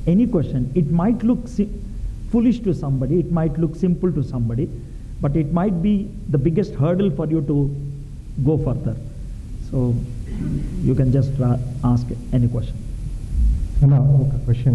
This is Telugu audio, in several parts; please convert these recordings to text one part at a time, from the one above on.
any question. It might look si- foolish to somebody, it might look simple to somebody, but it might be the biggest hurdle for you to go further. So you can just ra- ask any question. అన్న ఒక క్వశ్చన్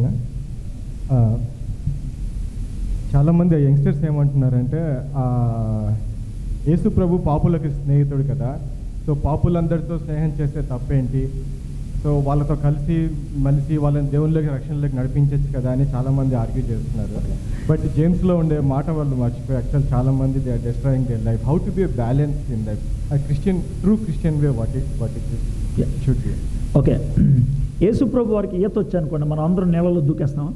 చాలామంది యంగ్స్టర్స్ ఏమంటున్నారంటే ఆ, యేసు ప్రభు పాపులకి స్నేహితుడు కదా సో పాపులందరితో స్నేహం చేస్తే తప్పేంటి సో వాళ్ళతో కలిసి మలిసి వాళ్ళని దేవుళ్ళకి రక్షణలోకి నడిపించవచ్చు కదా అని చాలామంది ఆర్గ్యూ చేస్తున్నారు బట్ జేమ్స్లో ఉండే మాట వాళ్ళు మర్చిపోయి యాక్చువల్ చాలామంది they are destroying their life how to be balance in life Christian true Christian way what it what it Yeah. Should be okay యేసుప్రభు వారికి ఈత వచ్చి అనుకోండి మనం అందరం నీళ్ళలో దూకేస్తామా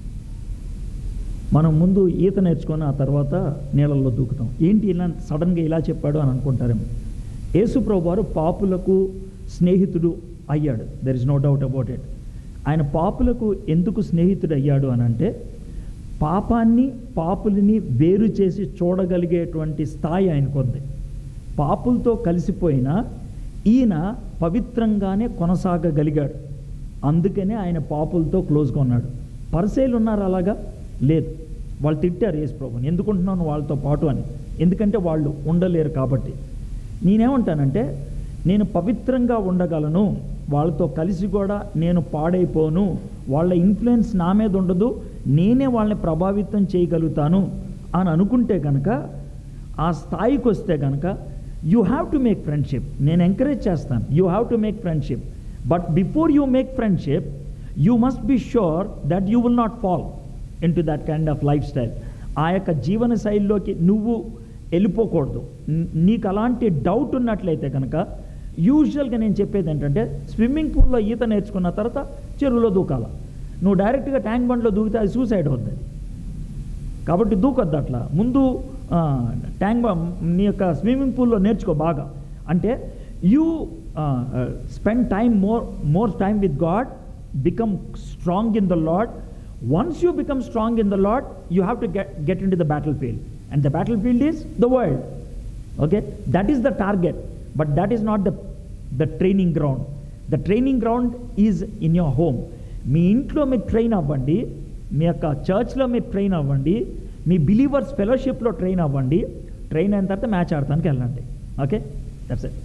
మనం ముందు ఈత నేర్చుకొని ఆ తర్వాత నీళ్ళల్లో దూకుతాం ఏంటి ఇలా సడన్గా ఇలా చెప్పాడు అని అనుకుంటారేమో యేసుప్రభు వారు పాపులకు స్నేహితుడు అయ్యాడు there is no doubt about it ఆయన పాపులకు ఎందుకు స్నేహితుడు అయ్యాడు అని అంటే పాపాన్ని పాపులని వేరు చేసి చూడగలిగేటువంటి స్థాయి ఆయనకుంది పాపులతో కలిసిపోయినా ఈయన పవిత్రంగానే కొనసాగగలిగాడు అందుకనే ఆయన పాపులతో క్లోజ్గా ఉన్నాడు పరిసేలు ఉన్నారు అలాగా లేదు వాళ్ళు తిట్టారు యేసు ప్రభుని ఎందుకుంటున్నాను వాళ్ళతో పాటు అని ఎందుకంటే వాళ్ళు ఉండలేరు కాబట్టి నేనేమంటానంటే నేను పవిత్రంగా ఉండగలను వాళ్ళతో కలిసి కూడా నేను పాడైపోను వాళ్ళ ఇన్ఫ్లుయెన్స్ నా మీద ఉండదు నేనే వాళ్ళని ప్రభావితం చేయగలుగుతాను అని అనుకుంటే కనుక ఆ స్థాయికి వస్తే కనుక you have to make friendship నేను ఎంకరేజ్ చేస్తాను you have to make friendship but before you make friendship you must be sure that you will not fall into that kind of lifestyle ఆ యొక్క జీవన శైలిలోకి నువ్వు వెళ్ళిపోకూడదు న్- నీకు అలాంటి డౌట్ ఉన్నట్లయితే కనుక యూజువల్గా నేను చెప్పేది ఏంటంటే స్విమ్మింగ్ పూల్లో ఈత నేర్చుకున్న తర్వాత చెరువులో దూకాల నువ్వు డైరెక్ట్గా ట్యాంక్ బండ్లో దూకితే అది సూసైడ్ అవుతుంది కాబట్టి దూకొద్దు అట్లా ముందు ఆ, ట్యాంక్ బా నీ యొక్క స్విమ్మింగ్ పూల్లో నేర్చుకో బాగా అంటే you spend time more more time with God become strong in the Lord once you become strong in the Lord you have to get get into the battle field and the battle field is the world okay that is the target but that is not the the training ground the training ground is in your home మీ ఇంట్లో మీరు ట్రైన్ అవ్వండి మీ యొక్క చర్చ్లో మీరు ట్రైన్ అవ్వండి మీ బిలీవర్స్ ఫెలోషిప్లో ట్రైన్ అవ్వండి ట్రైన్ అయిన తర్వాత మ్యాచ్ ఆడటానికి వెళ్ళండి ఓకే దట్స్ ఇట్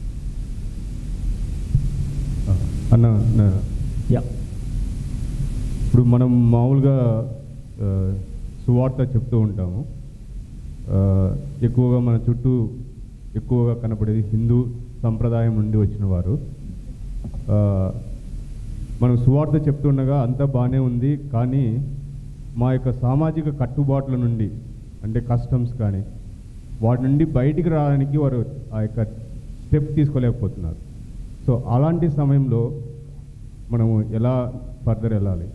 అన్న నా- యా ఇప్పుడు మనం మామూలుగా ఆ, సువార్త చెప్తూ ఉంటాము ఆ, ఎక్కువగా మన చుట్టూ ఎక్కువగా కనపడేది హిందూ సంప్రదాయం నుండి వచ్చిన వారు ఆ, మనం సువార్త చెప్తుండగా అంతా బాగానే ఉంది కానీ మా యొక్క సామాజిక కట్టుబాట్ల నుండి అంటే కస్టమ్స్ కానీ వాటి నుండి బయటికి రావడానికి వారు ఆ యొక్క స్టెప్ తీసుకోలేకపోతున్నారు సో అలాంటి సమయంలో మనము ఎలా ఫర్దర్ వెళ్ళాలి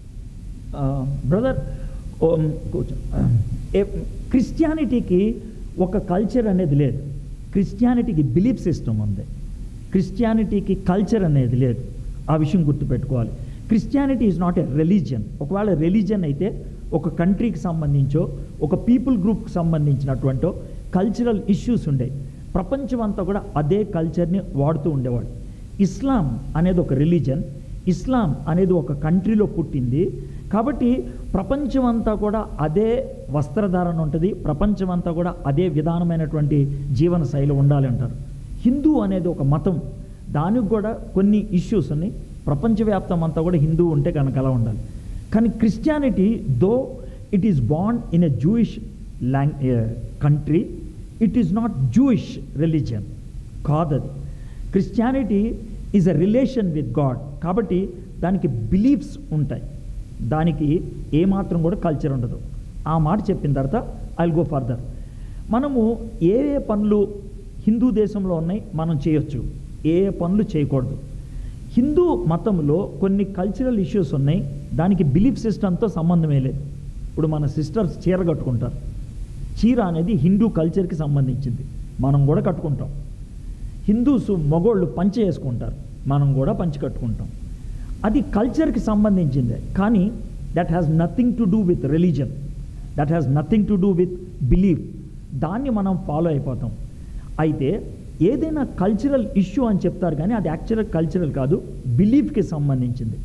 బ్రదర్ కూర్చో క్రిస్టియానిటీకి ఒక కల్చర్ అనేది లేదు క్రిస్టియానిటీకి బిలీఫ్ సిస్టమ్ ఉంది క్రిస్టియానిటీకి కల్చర్ అనేది లేదు ఆ విషయం గుర్తుపెట్టుకోవాలి Christianity is not a religion ఒకవేళ రిలీజియన్ అయితే ఒక కంట్రీకి సంబంధించో ఒక పీపుల్ గ్రూప్కి సంబంధించినటువంటో కల్చరల్ ఇష్యూస్ ఉండేవి ప్రపంచం అంతా కూడా అదే కల్చర్ని వాడుతూ ఉండేవాడు ఇస్లాం అనేది ఒక రిలీజన్ ఇస్లాం అనేది ఒక కంట్రీలో పుట్టింది కాబట్టి ప్రపంచం అంతా కూడా అదే వస్త్రధారణ ఉంటుంది ప్రపంచం అంతా కూడా అదే విధానమైనటువంటి జీవన శైలి ఉండాలి అంటారు హిందూ అనేది ఒక మతం దానికి కూడా కొన్ని ఇష్యూస్ ఉన్నాయి ప్రపంచవ్యాప్తం అంతా కూడా హిందూ ఉంటే కనుక అలా ఉండాలి కానీ క్రిస్టియానిటీ దో ఇట్ ఈస్ బాండ్ in a Jewish long country it is not Jewish religion కాదది Christianity is a relation with God కాబట్టి దానికి బిలీఫ్స్ ఉంటాయి దానికి ఏమాత్రం కూడా కల్చర్ ఉండదు ఆ మాట చెప్పిన తర్వాత ఐ గో ఫర్దర్ మనము ఏ ఏ పనులు హిందూ దేశంలో ఉన్నాయి మనం చేయొచ్చు ఏ ఏ పనులు చేయకూడదు హిందూ మతంలో కొన్ని కల్చరల్ ఇష్యూస్ ఉన్నాయి దానికి బిలీఫ్ సిస్టమ్తో సంబంధమే లేదు ఇప్పుడు మన సిస్టర్స్ చీర కట్టుకుంటారు చీర అనేది హిందూ కల్చర్కి సంబంధించింది మనం కూడా కట్టుకుంటాం హిందూస్ మగోళ్ళు పంచె వేసుకుంటారు మనం కూడా పంచి కట్టుకుంటాం అది కల్చర్కి సంబంధించిందే కానీ that has nothing to do with religion that has nothing to do with belief దాన్ని మనం ఫాలో అయిపోతాం అయితే ఏదైనా కల్చరల్ ఇష్యూ అని చెప్తారు కానీ అది యాక్చువల్ కల్చరల్ కాదు బిలీఫ్కి సంబంధించింది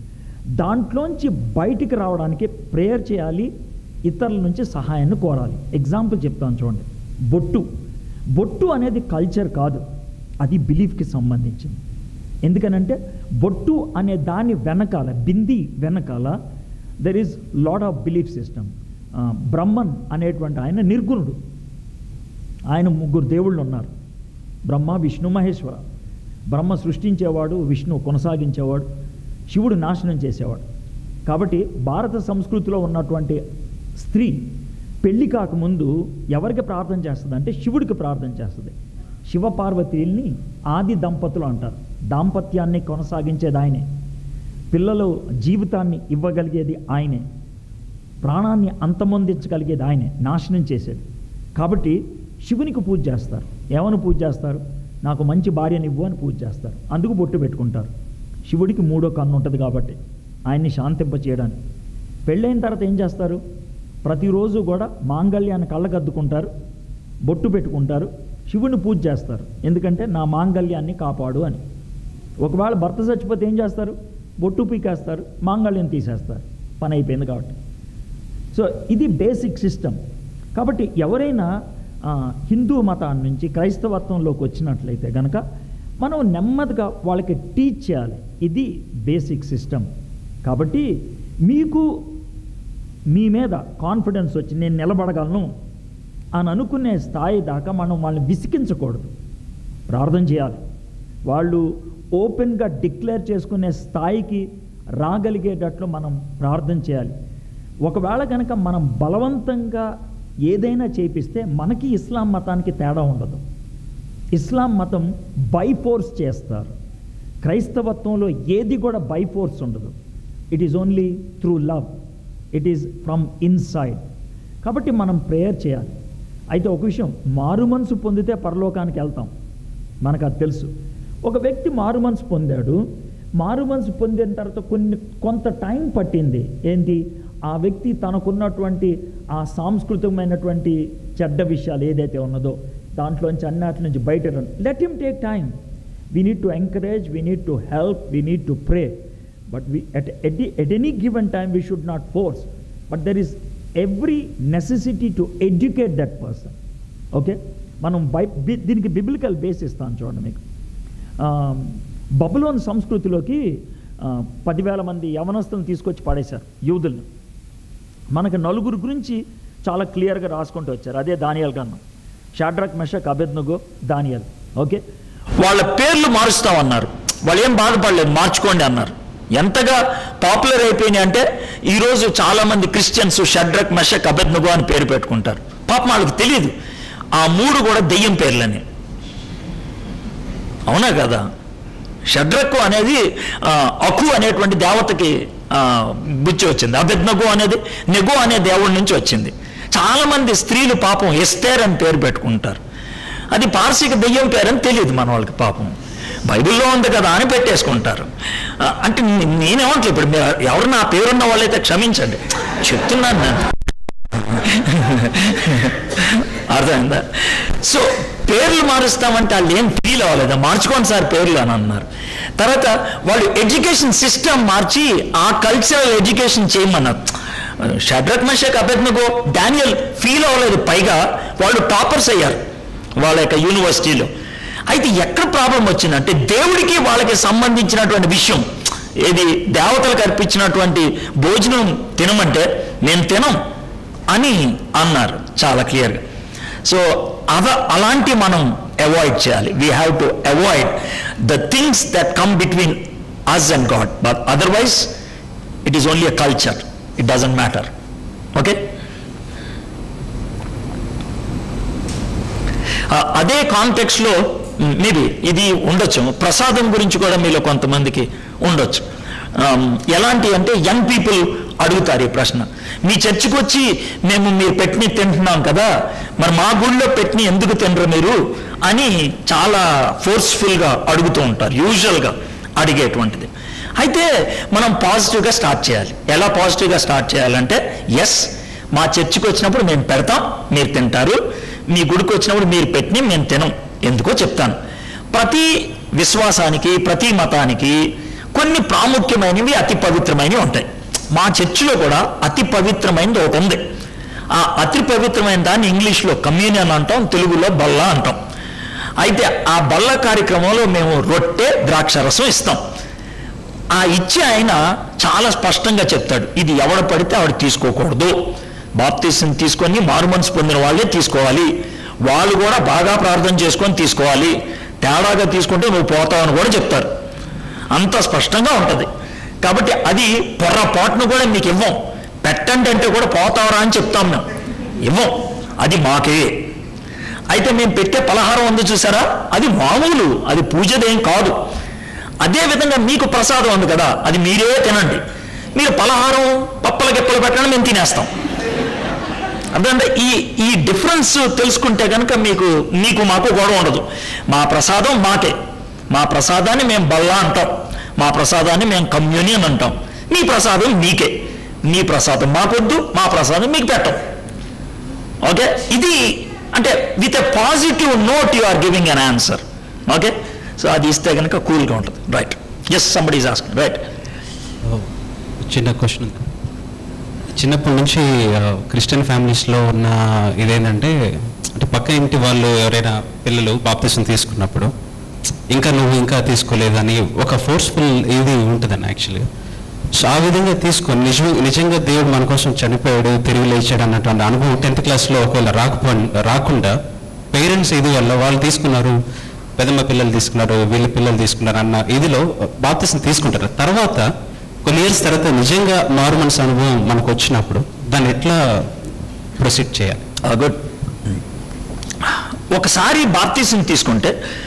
దాంట్లోంచి బయటికి రావడానికి ప్రేయర్ చేయాలి ఇతరుల నుంచి సహాయాన్ని కోరాలి ఎగ్జాంపుల్ చెప్తాను చూడండి బొట్టు బొట్టు అనేది కల్చర్ కాదు అది బిలీఫ్కి సంబంధించింది ఎందుకనంటే బొట్టు అనే దాని వెనకాల బింది వెనకాల there is lot of belief system Brahman అనేటువంటి ఆయన నిర్గుణుడు ఆయన ముగ్గురు దేవుళ్ళు ఉన్నారు బ్రహ్మ విష్ణు మహేశ్వర బ్రహ్మ సృష్టించేవాడు విష్ణు కొనసాగించేవాడు శివుడు నాశనం చేసేవాడు కాబట్టి భారత సంస్కృతిలో ఉన్నటువంటి స్త్రీ పెళ్లి కాకముందు ఎవరికి ప్రార్థన చేస్తుంది అంటే శివుడికి ప్రార్థన చేస్తుంది శివపార్వతీల్ని ఆది దంపతులు అంటారు దాంపత్యాన్ని కొనసాగించేది ఆయనే పిల్లలు జీవితాన్ని ఇవ్వగలిగేది ఆయనే ప్రాణాన్ని అంతమొందించగలిగేది ఆయనే నాశనం చేసేది కాబట్టి శివునికి పూజ చేస్తారు ఏమని పూజ చేస్తారు నాకు మంచి భార్యని ఇవ్వు అని పూజ చేస్తారు అందుకు బొట్టు పెట్టుకుంటారు శివుడికి మూడో కన్ను ఉంటుంది కాబట్టి ఆయన్ని శాంతింప చేయడానికి పెళ్ళైన తర్వాత ఏం చేస్తారు ప్రతిరోజు కూడా మాంగళ్యాన్ని కళ్ళకద్దుకుంటారు బొట్టు పెట్టుకుంటారు శివుని పూజ చేస్తారు ఎందుకంటే నా మాంగళ్యాన్ని కాపాడు అని ఒకవేళ భర్త చచ్చిపోతే ఏం చేస్తారు బొట్టు పీకేస్తారు మాంగళ్యం తీసేస్తారు పని అయిపోయింది కాబట్టి సో ఇది బేసిక్ సిస్టమ్ కాబట్టి ఎవరైనా ఆ, హిందూ మతాన్ని నుంచి క్రైస్తవత్వంలోకి వచ్చినట్లయితే కనుక మనం నెమ్మదిగా వాళ్ళకి టీచ్ చేయాలి ఇది బేసిక్ సిస్టమ్ కాబట్టి మీకు మీ మీద కాన్ఫిడెన్స్ వచ్చి నేను నిలబడగలను అని అనుకునే స్థాయి దాకా మనం వాళ్ళని విసికించకూడదు ప్రార్థన చేయాలి వాళ్ళు ఓపెన్గా డిక్లేర్ చేసుకునే స్థాయికి రాగలిగేటట్లు మనం ప్రార్థన చేయాలి ఒకవేళ కనుక మనం బలవంతంగా ఏదైనా చేపిస్తే మనకి ఇస్లాం మతానికి తేడా ఉండదు ఇస్లాం మతం బై ఫోర్స్ చేస్తారు క్రైస్తవత్వంలో ఏది కూడా బై ఫోర్స్ ఉండదు it is only through love it is from inside కాబట్టి మనం ప్రేయర్ చేయాలి అయితే ఒక విషయం మారు మనసు పొందితే పరలోకానికి వెళ్తాం మనకు అది తెలుసు ఒక వ్యక్తి మారు మనసు పొందాడు మారు మనసు పొందిన తర్వాత కొన్ని కొంత టైం పట్టింది ఏంటి ఆ వ్యక్తి తనకున్నటువంటి ఆ సాంస్కృతికమైనటువంటి చెడ్డ విషయాలు ఏదైతే ఉన్నదో దాంట్లోంచి అన్నిటి నుంచి బయట let him take time we need to encourage we need to help we need to pray but we at at any given time we should not force but there is every necessity to educate that person okay మనం బై బి- దీనికి బిబిలికల్ బేస్ ఇస్తాను చూడండి మీకు ఆ, బబులోన్ సంస్కృతిలోకి ఆ, పదివేల మంది యవనస్తులను తీసుకొచ్చి పడేశారు యూదులను మనకు నలుగురు గురించి చాలా క్లియర్గా రాసుకుంటూ వచ్చారు అదే దానియల్ గ్రంథం Shadrach Meshach Abednego Daniel okay వాళ్ళ పేర్లు మారుస్తామన్నారు వాళ్ళు ఏం బాధపడలేదు మార్చుకోండి అన్నారు ఎంతగా పాపులర్ అయిపోయినాయి అంటే ఈరోజు చాలా మంది క్రిస్టియన్స్ షడ్రక్ మెషక్ అబెద్నగో అని పేరు పెట్టుకుంటారు పాపం వాళ్ళకి తెలియదు ఆ మూడు కూడా దెయ్యం పేర్లని అవునా కదా షడ్రకు అనేది ఆ, అకు అనేటువంటి దేవతకి ఆ, బుచ్చి వచ్చింది అభిజ్ఞగు అనేది నెగు అనే దేవుడి నుంచి వచ్చింది చాలా మంది స్త్రీలు పాపం ఎస్తేర్ అని పేరు పెట్టుకుంటారు అది పార్శిక దెయ్యం పేరు అని తెలియదు మన వాళ్ళకి పాపం బైబిల్లో ఉంది కదా అని పెట్టేసుకుంటారు ఆ, అంటే నే- నేనేమంటలేదు ఇప్పుడు మీరు ఎవరు నా పేరున్న వాళ్ళైతే క్షమించండి చెప్తున్నాను నేను అర్థమైందా సో పేర్లు మారుస్తామంటే వాళ్ళు ఏం ఫీల్ అవ్వలేదు మార్చుకోండి సార్ పేర్లు అని అన్నారు తర్వాత వాళ్ళు ఎడ్యుకేషన్ సిస్టమ్ మార్చి ఆ కల్చరల్ ఎడ్యుకేషన్ చేయమన్నారు Shadrach Meshach Abednego Daniel feel అవ్వలేదు పైగా వాళ్ళు టాపర్స్ అయ్యారు వాళ్ళ యొక్క యూనివర్సిటీలో అయితే ఎక్కడ ప్రాబ్లం వచ్చిందంటే దేవుడికి వాళ్ళకి సంబంధించినటువంటి విషయం ఏది దేవతలకు అర్పించినటువంటి భోజనం తినమంటే నేను తినం అని అన్నారు చాలా క్లియర్గా సో అద అలాంటి మనం అవాయిడ్ చేయాలి we have to avoid the things that come between us and God but otherwise it is only a culture it doesn't matter okay అదే కాంటెక్స్లో మేబీ ఇది ఉండొచ్చు ప్రసాదం గురించి కూడా మీలో కొంతమందికి ఉండొచ్చు Um, ఎలాంటి అంటే యంగ్ పీపుల్ అడుగుతారు ఈ ప్రశ్న మీ చర్చికి వచ్చి మేము మీరు పెట్టిని తింటున్నాం కదా మరి మా గుడిలో పెట్టిని ఎందుకు తినరు మీరు అని చాలా ఫోర్స్ఫుల్గా అడుగుతూ ఉంటారు యూజువల్గా అడిగేటువంటిది అయితే మనం పాజిటివ్గా స్టార్ట్ చేయాలి ఎలా పాజిటివ్గా స్టార్ట్ చేయాలంటే ఎస్ మా చర్చికి వచ్చినప్పుడు మేము పెడతాం మీరు తింటారు మీ గుడికి వచ్చినప్పుడు మీరు పెట్టిన మేము తినం ఎందుకో చెప్తాను ప్రతి విశ్వాసానికి ప్రతి మతానికి కొన్ని ప్రాముఖ్యమైనవి అతి పవిత్రమైనవి ఉంటాయి మా చర్చిలో కూడా అతి పవిత్రమైనది ఒకటి ఉంది ఆ అతి పవిత్రమైన దాన్ని ఇంగ్లీష్లో కమ్యూనియన్ అంటాం తెలుగులో బల్ల అంటాం అయితే ఆ బల్ల కార్యక్రమంలో మేము రొట్టె ద్రాక్షరసం ఇస్తాం ఆ ఇచ్చే ఆయన చాలా స్పష్టంగా చెప్తాడు ఇది ఎవడ పడితే ఆవిడ తీసుకోకూడదు బాప్తీసం తీసుకొని మారుమనసు పొందిన వాళ్ళే తీసుకోవాలి వాళ్ళు కూడా బాగా ప్రార్థన చేసుకొని తీసుకోవాలి తేడాగా తీసుకుంటే నువ్వు పోతావని కూడా చెప్తారు అంత స్పష్టంగా ఉంటుంది కాబట్టి అది పొర్రపాటును కూడా మీకు ఇవ్వం పెట్టండి అంటే కూడా పోతావరా అని చెప్తాం మేము ఇవ్వం అది మాకే అయితే మేము పెట్టే పలహారం ఉంది చూసారా అది మామూలు అది పూజదేం కాదు అదే విధంగా మీకు ప్రసాదం ఉంది కదా అది మీరే తినండి మీరు పలహారం పప్పల గిప్పలు పెట్టండి మేము తినేస్తాం అర్థంటే ఈ ఈ డిఫరెన్స్ తెలుసుకుంటే కనుక మీకు మీకు మాకు గొడవ ఉండదు మా ప్రసాదం మాకే మా ప్రసాదాన్ని మేము బల్లా అంటాం మా ప్రసాదాన్ని మేము కమ్యూనియన్ అంటాం మీ ప్రసాదం మీకే మీ ప్రసాదం మాకొద్దు మా ప్రసాదం మీకు పెట్టం ఓకే ఇది అంటే with a positive note you are giving an answer okay so అది ఇస్తే కనుక కూల్గా ఉంటుంది right yes somebody is ask right చిన్న క్వశ్చన్ చిన్నప్పటి నుంచి ఆ, క్రిస్టియన్ ఫ్యామిలీస్లో ఉన్న ఇదేంటంటే అంటే పక్క ఇంటి వాళ్ళు ఎవరైనా పిల్లలు బాప్తిసం తీసుకున్నప్పుడు ఇంకా నువ్వు ఇంకా తీసుకోలేదని ఒక ఫోర్స్ఫుల్ ఇది ఉంటుందని యాక్చువల్గా సో ఆ విధంగా తీసుకొని నిజం నిజంగా దేవుడు మన కోసం చనిపోయాడు తిరిగి లేచాడు అన్నటువంటి అనుభవం టెన్త్ క్లాస్లో ఒకవేళ రాకపో రాకుండా పేరెంట్స్ ఇది వల్ల వాళ్ళు తీసుకున్నారు పెదమ్మ పిల్లలు తీసుకున్నారు వీళ్ళ పిల్లలు తీసుకున్నారు అన్న ఇదిలో బాప్తిసం తీసుకుంటారు తర్వాత కొన్ని ఇయర్స్ తర్వాత నిజంగా నార్మల్స్ అనుభవం మనకు వచ్చినప్పుడు దాన్ని ఎట్లా ప్రొసీడ్ చేయాలి గుడ్ ఒకసారి బాప్తీసం తీసుకుంటే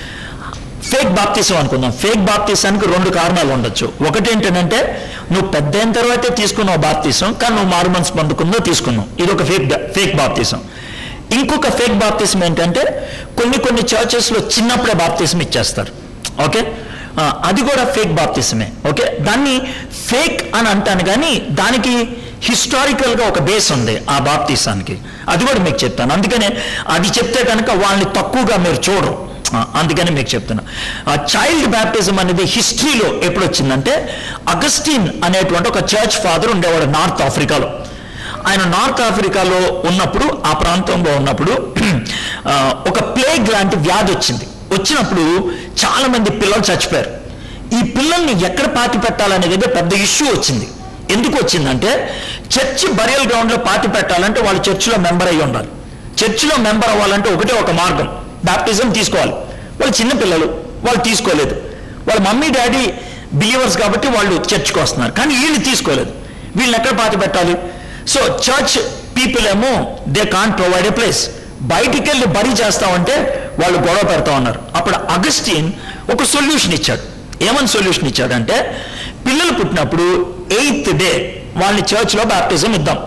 ఫేక్ బాప్తీసం అనుకుందాం ఫేక్ బాప్తీసానికి రెండు కారణాలు ఉండొచ్చు ఒకటి ఏంటంటే నువ్వు పెద్ద అయిన తర్వాతే తీసుకున్నావు బాప్తీసం కానీ నువ్వు మారు మనసు పొందుకుందో తీసుకున్నావు ఇది ఒక ఫేక్ ఫేక్ బాప్తీసం ఇంకొక ఫేక్ బాప్తీసం ఏంటంటే కొన్ని కొన్ని చర్చెస్లో చిన్నప్పుడే బాప్తీసం ఇచ్చేస్తారు ఓకే ఆ, అది కూడా ఫేక్ బాప్తిసమే ఓకే దాన్ని ఫేక్ అని అంటాను కానీ దానికి హిస్టారికల్గా ఒక బేస్ ఉంది ఆ బాప్తీసానికి అది కూడా మీకు చెప్తాను అందుకనే అది చెప్తే కనుక వాళ్ళని తక్కువగా మీరు చూడరు ఆ, అందుకని మీకు చెప్తున్నా చైల్డ్ బ్యాప్టిజం అనేది హిస్టరీలో ఎప్పుడు వచ్చిందంటే అగస్టిన్ అనేటువంటి ఒక చర్చ్ ఫాదర్ ఉండేవాడు నార్త్ ఆఫ్రికాలో ఆయన నార్త్ ఆఫ్రికాలో ఉన్నప్పుడు ఆ ప్రాంతంలో ఉన్నప్పుడు ఆ, ఒక ప్లేగ్ లాంటి వ్యాధి వచ్చింది వచ్చినప్పుడు చాలా మంది పిల్లలు చచ్చిపోయారు ఈ పిల్లల్ని ఎక్కడ పాతి పెట్టాలనే దగ్గర పెద్ద ఇష్యూ వచ్చింది ఎందుకు వచ్చిందంటే చర్చి బరియల్ గ్రౌండ్లో పాతి పెట్టాలంటే వాళ్ళు చర్చిలో మెంబర్ అయ్యి ఉండాలి చర్చిలో మెంబర్ అవ్వాలంటే ఒకటే ఒక మార్గం బాప్టిజం తీసుకోవాలి వాళ్ళు చిన్న పిల్లలు వాళ్ళు తీసుకోలేదు వాళ్ళ మమ్మీ డాడీ బిలీవర్స్ కాబట్టి వాళ్ళు చర్చ్కి వస్తున్నారు కానీ వీళ్ళు తీసుకోలేదు వీళ్ళని ఎక్కడ పాతి పెట్టాలి సో చర్చ్ పీపుల్ ఏమో they can't provide a place బయటికి వెళ్ళి బరి చేస్తామంటే వాళ్ళు గొడవ పెడతా ఉన్నారు అప్పుడు అగస్టిన్ ఒక సొల్యూషన్ ఇచ్చాడు ఏమని సొల్యూషన్ ఇచ్చాడంటే పిల్లలు పుట్టినప్పుడు ఎయిత్ డే వాళ్ళని చర్చ్లో బ్యాప్టిజం ఇద్దాం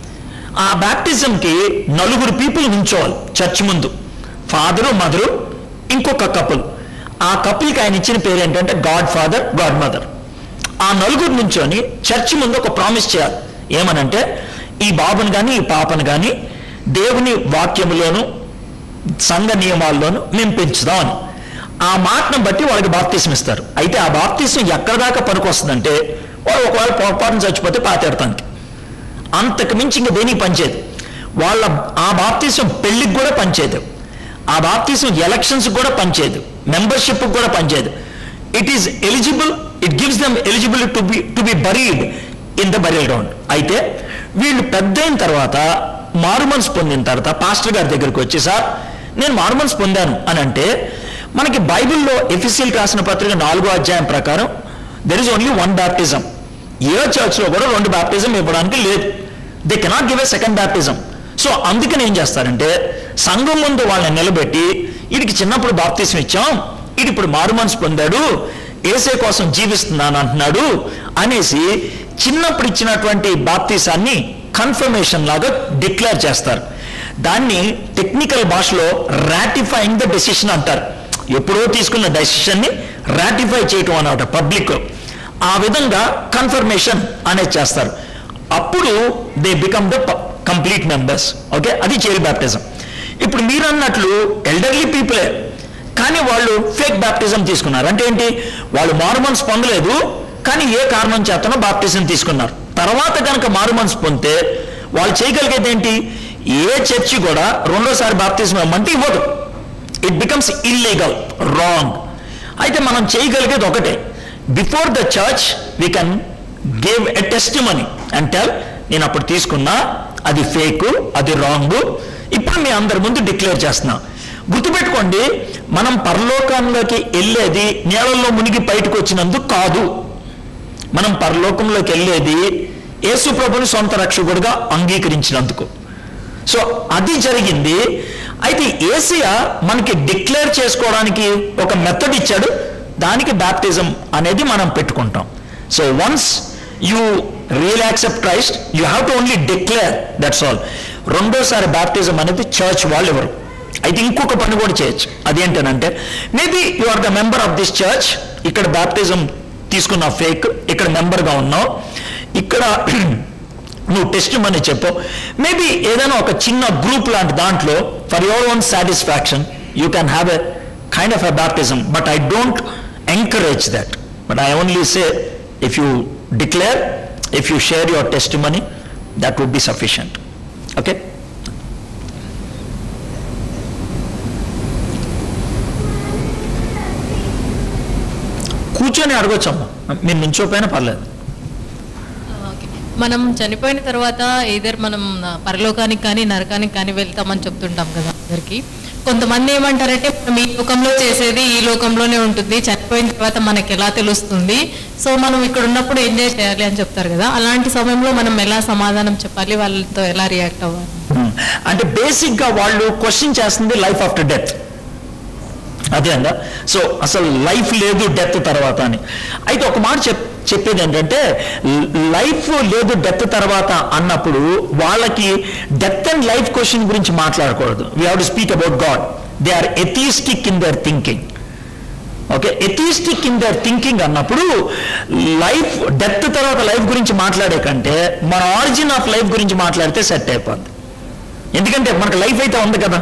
ఆ బ్యాప్టిజంకి నలుగురు పీపుల్ నించోవాలి చర్చ్ ముందు ఫాదరు మదరు ఇంకొక కపుల్ ఆ కపుల్కి ఆయన ఇచ్చిన పేరు ఏంటంటే గాడ్ ఫాదర్ గాడ్ మదర్ ఆ నలుగురు నుంచొని చర్చ్ ముందు ఒక ప్రామిస్ చేయాలి ఏమనంటే ఈ బాబుని కానీ ఈ పాపను కానీ దేవుని వాక్యములోను సంఘ నియమాల్లోనూ మేము పెంచుదామని ఆ మాటను బట్టి వాళ్ళకి బాప్తీసం ఇస్తారు అయితే ఆ బాప్తీసం ఎక్కడ దాకా పనికొస్తుందంటే వాడు ఒకవేళ పొరపాటున చచ్చిపోతే పాతేడతానికి అంతకు మించి ఇంక దేనికి పనిచేయదు వాళ్ళ ఆ బాప్తీసం పెళ్లికి కూడా పనిచేయదు ఆ బాప్తీసం ఎలక్షన్స్ కూడా పనిచేయదు మెంబర్షిప్ కూడా పనిచేయదు it is eligible it gives them eligible to be to be buried in the burial ground అయితే వీళ్ళు పెద్ద అయిన తర్వాత మారుమన్స్ పొందిన తర్వాత పాస్టర్ గారి దగ్గరికి వచ్చి సార్ నేను మారుమన్స్ పొందాను అని అంటే మనకి బైబిల్లో ఎఫిసిల్ రాసిన పత్రిక నాలుగో అధ్యాయం ప్రకారం there is only one baptism ఏ చర్చ్లో కూడా రెండు బ్యాప్టిజం ఇవ్వడానికి లేదు they cannot give a second baptism so అందుకని ఏం చేస్తారంటే సంఘం ముందు వాళ్ళని నిలబెట్టి వీడికి చిన్నప్పుడు బాప్తిజం ఇచ్చాం వీడు ఇప్పుడు మారు మనసు పొందాడు ఏసే కోసం జీవిస్తున్నాను అంటున్నాడు అనేసి చిన్నప్పుడు ఇచ్చినటువంటి బాప్తీసాన్ని కన్ఫర్మేషన్ లాగా డిక్లేర్ చేస్తారు దాన్ని టెక్నికల్ భాషలో రాటిఫైయింగ్ ద డెసిషన్ అంటారు ఎప్పుడో తీసుకున్న డెసిషన్ని రాటిఫై చేయటం అన్నమాట పబ్లిక్ ఆ విధంగా కన్ఫర్మేషన్ అనేది చేస్తారు అప్పుడు they become the complete members okay అది చైల్డ్ బ్యాప్టిజం ఇప్పుడు మీరు అన్నట్లు ఎల్డర్లీ పీపులే కానీ వాళ్ళు ఫేక్ బ్యాప్టిజం తీసుకున్నారు అంటే ఏంటి వాళ్ళు మారుమన్స్ పొందలేదు కానీ ఏ కారణం చేతనో బాప్టిజం తీసుకున్నారు తర్వాత కనుక మారు మనసు పొందితే వాళ్ళు చేయగలిగేది ఏంటి ఏ చర్చి కూడా రెండోసారి బాప్తిజం ఇవ్వమంటే ఇవ్వదు ఇట్ బికమ్స్ ఇల్లీగల్ రాంగ్ అయితే మనం చేయగలిగేది ఒకటే before the church we can give a testimony and tell నేను అప్పుడు తీసుకున్నా అది ఫేక్ అది రాంగ్ ఇప్పుడు మీ అందరి ముందు డిక్లేర్ చేస్తున్నా గుర్తుపెట్టుకోండి మనం పరలోకంలోకి వెళ్ళేది నీళ్ళల్లో మునిగి బయటకు వచ్చినందుకు కాదు మనం పరలోకంలోకి వెళ్ళేది యేసు ప్రభుని సొంత రక్షకుడుగా అంగీకరించినందుకు సో అది జరిగింది అయితే ఏసియా మనకి డిక్లేర్ చేసుకోవడానికి ఒక మెథడ్ ఇచ్చాడు దానికి బ్యాప్టిజం అనేది మనం పెట్టుకుంటాం so once you real accept Christ you have to only declare that's all రెండోసారి బ్యాప్టిజం అనేది చర్చ్ వాళ్ళు ఎవరు అయితే ఇంకొక పని కూడా చేయొచ్చు అదేంటనంటే maybe you are the member of this church ఇక్కడ బ్యాప్టిజం తీసుకున్న ఫేక్ ఇక్కడ మెంబర్గా ఉన్నావు ఇక్కడ నువ్వు టెస్ట్ మని చెప్పు మేబీ ఏదైనా ఒక చిన్న గ్రూప్ లాంటి దాంట్లో for your own satisfaction you can have a kind of a baptism but I don't encourage that but I only say if you declare if you share your testimony that would be sufficient okay కూర్చొని అడగొచ్చమ్మా మీరు నుంచోపోయినా పర్లేదు ఓకే. మనం చనిపోయిన తర్వాత ఏదర్ మనం ఆ, పరలోకానికి కానీ నరకానికి కానీ వెళ్తామని చెప్తుంటాం కదా అందరికి కొంతమంది ఏమంటారంటే మనం ఈ లోకంలో చేసేది ఈ లోకంలోనే ఉంటుంది చనిపోయిన తర్వాత మనకి ఎలా తెలుస్తుంది సో మనం ఇక్కడ ఉన్నప్పుడు ఎంజాయ్ చేయాలి అని చెప్తారు కదా అలాంటి సమయంలో మనం ఎలా సమాధానం చెప్పాలి వాళ్ళతో ఎలా రియాక్ట్ అవ్వాలి అంటే బేసిక్గా వాళ్ళు క్వశ్చన్ చేస్తుంది లైఫ్ ఆఫ్టర్ డెత్ అదే అందా సో అసలు లైఫ్ లేదు డెత్ తర్వాత అని అయితే ఒక మాట చెప్ చెప్పేది ఏంటంటే లైఫ్ లేదు డెత్ తర్వాత అన్నప్పుడు వాళ్ళకి డెత్ అండ్ లైఫ్ క్వశ్చన్ గురించి మాట్లాడకూడదు we have to speak about God they are atheistic in their thinking okay atheistic in their thinking అన్నప్పుడు లైఫ్ డెత్ తర్వాత లైఫ్ గురించి మాట్లాడే కంటే మన ఆరిజిన్ ఆఫ్ లైఫ్ గురించి మాట్లాడితే సెట్ అయిపోద్ది ఎందుకంటే మనకు లైఫ్ అయితే ఉంది కదా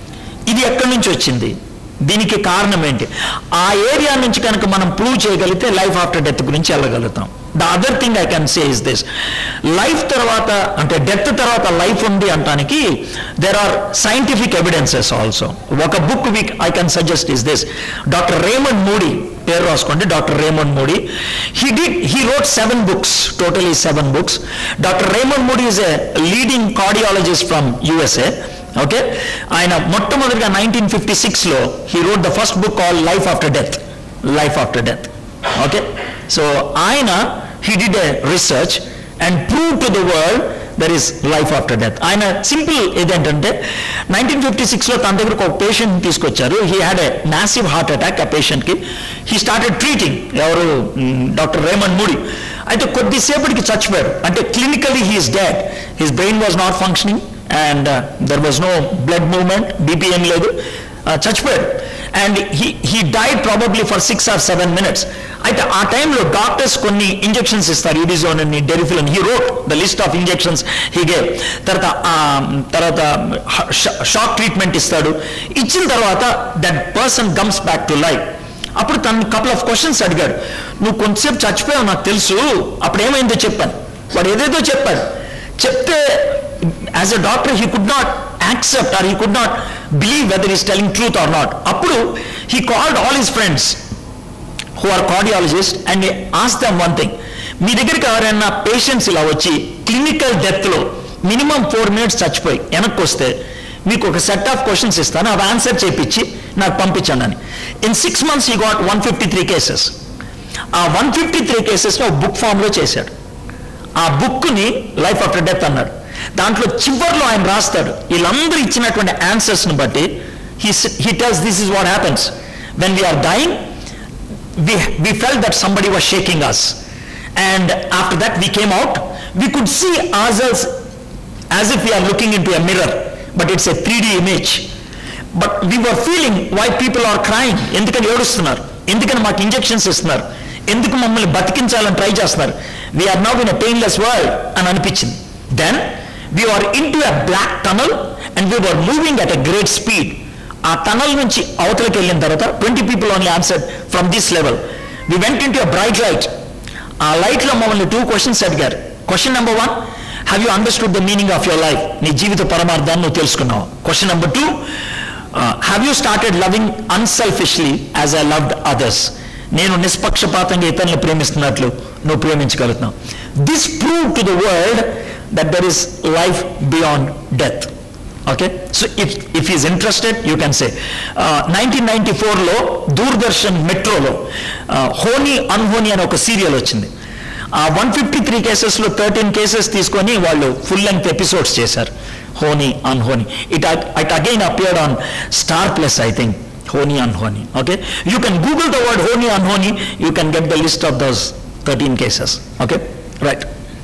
ఇది ఎక్కడి నుంచి వచ్చింది దీనికి కారణం ఏంటి ఆ ఏరియా నుంచి కనుక మనం ప్రూవ్ చేయగలిగితే లైఫ్ ఆఫ్టర్ డెత్ గురించి వెళ్ళగలుగుతాం the other thing I can say is this life తర్వాత అంటే డెత్ తర్వాత లైఫ్ ఉంది అంటానికి there are scientific evidences also ఒక book which I can suggest is this doctor Raymond Moody పేరు రాసుకోండి doctor Raymond Moody he did he wrote seven books totally seven books doctor Raymond Moody is a leading cardiologist from USA okay ఆయన మొట్టమొదటిగా నైన్టీన్ ఫిఫ్టీ సిక్స్లో he wrote the first book all life after death life after death okay so ఆయన he did a research and prove to the world there is life after death ఆయన సింపుల్ ఏదేంటంటే నైన్టీన్ ఫిఫ్టీ సిక్స్లో తన దగ్గరకు ఒక పేషెంట్ తీసుకొచ్చారు he had a massive heart attack ఆ పేషెంట్కి హీ స్టార్టెడ్ ట్రీటింగ్ ఎవరు డాక్టర్ రేమండ్ మూడి అయితే కొద్దిసేపటికి చచ్చిపోయారు అంటే clinically he is dead his brain was not functioning and there was no blood movement BPM లేదు uh, చచ్చిపోయాడు and he he died probably for six or seven minutes అయితే ఆ టైంలో డాక్టర్స్ కొన్ని ఇంజెక్షన్స్ ఇస్తారు యూడిజోన్ అని డెరిఫిలన్ he wrote the list of injections he gave తర్వాత ఆ, తర్వాత షాక్ ట్రీట్మెంట్ ఇస్తాడు ఇచ్చిన తర్వాత that person comes back to life అప్పుడు తను కపుల్ ఆఫ్ క్వశ్చన్స్ అడిగాడు నువ్వు కొంతసేపు చచ్చిపోయావు నాకు తెలుసు అప్పుడు ఏమైందో చెప్పాను వాడు ఏదేదో చెప్పాడు చెప్తే as a doctor he could not accept or he could not believe whether is telling truth or not అప్పుడు he called all his friends who are cardiologist and ask them one thing మీ దగ్గరికి ఎవరైనా పేషెంట్స్ ఇలా వచ్చి క్లినికల్ డెత్లో మినిమం ఫోర్ మినిట్స్ చచ్చిపోయి వెనక్కి వస్తే మీకు ఒక సెట్ ఆఫ్ క్వశ్చన్స్ ఇస్తాను అవి ఆన్సర్ చేపించి నాకు పంపించండి అని in six months he got one fifty three cases ఆ వన్ ఫిఫ్టీ త్రీ కేసెస్లో బుక్ ఫామ్లో చేశాడు ఆ బుక్ని లైఫ్ ఆఫ్టర్ డెత్ అన్నాడు దాంట్లో చివరిలో ఆయన రాస్తాడు వీళ్ళందరూ ఇచ్చినటువంటి ఆన్సర్స్ని బట్టి he he tells this is what happens when we are dying we, we felt that somebody was shaking us. And after that, we came out. We could see ourselves as if we are looking into a mirror, but it's a 3D image. But we were feeling why people are crying. ఎందుకని ఏడుస్తున్నారు ఎందుకని మాకు ఇంజెక్షన్స్ ఇస్తున్నారు ఎందుకు మమ్మల్ని బతికించాలని ట్రై చేస్తున్నారు we are now in a painless world అని అనిపించింది then we are into a black tunnel and we are moving at a great speed ఆ టనల్ నుంచి అవతలకి వెళ్ళిన తర్వాత twenty people only answer from this level we went into bright light ఆ లైట్లో మమ్మల్ని టూ క్వశ్చన్స్ అడిగారు question number one have you understood the meaning of your life నీ జీవిత పరమార్థాన్ని నువ్వు తెలుసుకున్నావు question number two have you started loving unselfishly as I loved others నేను నిష్పక్షపాతంగా ఇతరులను ప్రేమిస్తున్నట్లు నువ్వు ప్రేమించగలుగుతున్నావు this prove to the world that there is life beyond death okay so if if is interested you can say nineteen ninety ఫోర్లో దూరదర్శన్ మెట్రోలో హోనీ అన్హోనీ అనే ఒక సీరియల్ వచ్చింది ఆ వన్ ఫిఫ్టీ త్రీ కేసెస్లో థర్టీన్ కేసెస్ తీసుకొని వాళ్ళు ఫుల్ లెంగ్త్ ఎపిసోడ్స్ చేశారు Honi Anhoni it it again appeared on Star Plus I think Honi Anhoni okay you can Google the word Honi Anhoni you can get the list of those thirteen cases okay right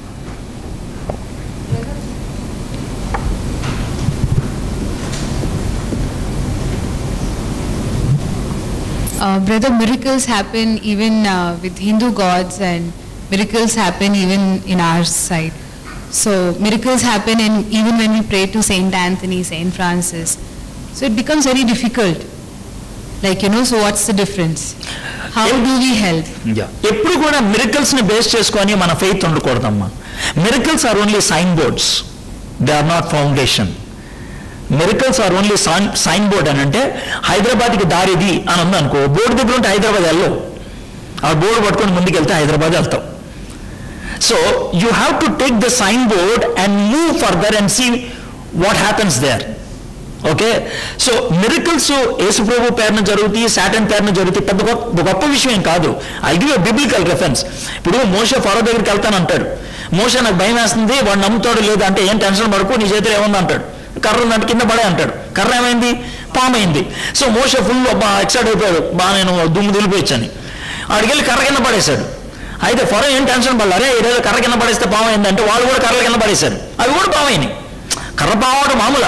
Uh, brother, miracles happen even uh, with Hindu gods and miracles happen even in our side. So miracles happen in, even when we pray to Saint Anthony, Saint Francis. So it becomes very difficult. Like, you know, so what's the difference? How do we help? Yeah ఎప్పుడు కూడా మిరకల్స్ ని బేస్ చేసుకొని మన ఫెయిత్ ఉండకూడదమ్మా miracles are only sign boards they are not foundation miracles are only sign sign board అని అంటే హైదరాబాద్కి దారిది అని ఉంది అనుకో బోర్డు దగ్గర ఉంటే హైదరాబాద్ వెళ్ళవు ఆ బోర్డు పట్టుకొని ముందుకెళ్తే హైదరాబాద్ వెళ్తాం so you have to take the sign board and move further and see what happens there okay so miracles యేసుప్రభు పేరున జరుగుతాయి సాటన్ పేరున జరుగుతాయి పెద్ద గొప్ప గొప్ప విషయం ఏం కాదు I give a biblical reference ఇప్పుడు మోష ఫరో దగ్గరికి వెళ్తాను అంటాడు మోష నాకు భయం వేస్తుంది వాడు నమ్ముతాడు లేదు అంటే ఏం టెన్షన్ పడుకో నీ చేతిలో ఏముంది అంటాడు కర్ర ఉందంటే కింద పడే అంటాడు కర్ర ఏమైంది పాము అయింది సో మోష ఫుల్ బా ఎక్సైట్ అయిపోయాడు బా నేను దుమ్ము దులిపోయచ్చని ఆడికెళ్ళి కర్ర కింద పడేశాడు అయితే ఫరో ఏం టెన్షన్ పడలే ఈరోజు కర్ర కింద పడేస్తే పాము అయిందంటే వాళ్ళు కూడా కర్రల కింద పడేశారు అవి కూడా పామైనాయి కర్ర పాము అవడం మామూలా